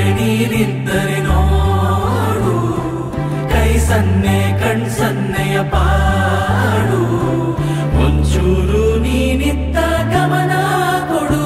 ನೀನಿದ್ದರೆ ನೋಡು ಕೈ ಸನ್ನೆ ಕಣ್ ಸನ್ನೆಯ ಪಾಡು ಒಂಚೂರು ನೀನಿತ್ತ ಗಮನ ಕೊಡು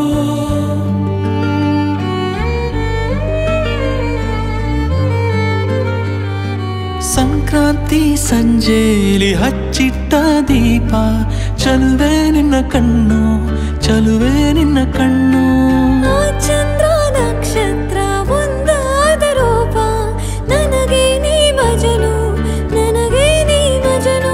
ಸಂಕ್ರಾಂತಿ ಸಂಜೆಲಿ ಹಚ್ಚಿಟ್ಟ ದೀಪ ಚಲುವೆ ನಿನ್ನ ಕಣ್ಣು ಚಲುವೆ ನಿನ್ನ ಕಣ್ಣು ಆ ಚಂದ್ರ ನಕ್ಷತ್ರ ಒಂದಾದ ರೂಪ ನನಗೆ ನೀ ಮಜನು ನನಗೆ ನೀ ಮಜನು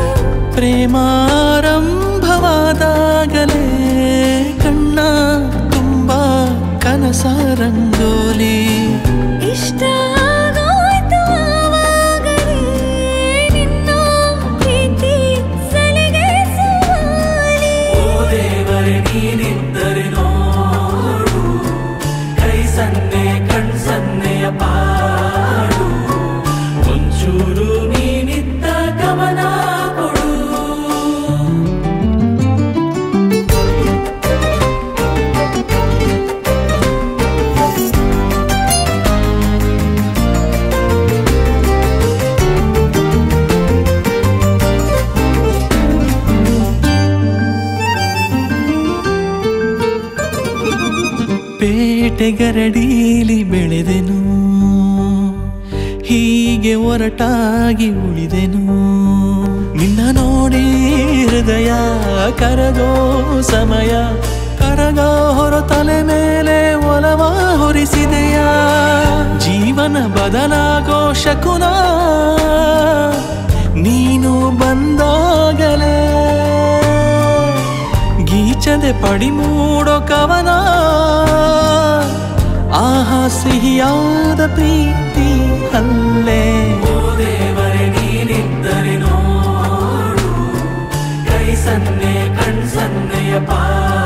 ಪ್ರೇಮಾರಂಭವಾದಾಗಲೇ ಕಣ್ಣ ತುಂಬ ಕನಸ ರಂಗೋಲಿ ಇಷ್ಟ ಆಗೋಯ್ತು ಆವಾಗಲೇ ನಿನ್ನ ಪ್ರೀತಿ ಸಲಿಗೆ ಸುವಾಲಿ ಓ ದೇವರೇ ನೀನಿದ್ದರೆ ನೋಡು ಕೈ ಸನ್ನೆ ಕಣ್ ಸನ್ನೆಯ ಪಾಡು ಒಂಚೂರು ನೀನಿತ್ತ ಗಮನ ಕೊಡು ಪೇಟೆಗರಡೀಲಿ ಬೆಳೆದೆನು ಹೀಗೆ ಒರಟಾಗಿ ಉಳಿದೆನು ನಿನ್ನ ನೋಡಿ ಹೃದಯ ಕರಗೋ ಸಮಯ ಕರಗ ಹೊರ ತಲೆ ಮೇಲೆ ಒಲವ ಹೊರಿಸಿದೆಯ ಜೀವನ ಬದಲಾಗೋ ಶಕುನ ನೀನು ಬಂದಾಗಲೇ ಗೀಚದೆ ಪಡಿ ಮೂಡೋ ಕವನ ಆಹಾ ಸಿಹಿಯಾದ ಪ್ರೀತಿ ಅಲ್ಲೇ ಓ ದೇವರೇ ನೀನಿದ್ದರೆ ನೋಡು ಕೈ ಸನ್ನೆ ಕಣ್ ಸನ್ನೆಯ ಪಾಡು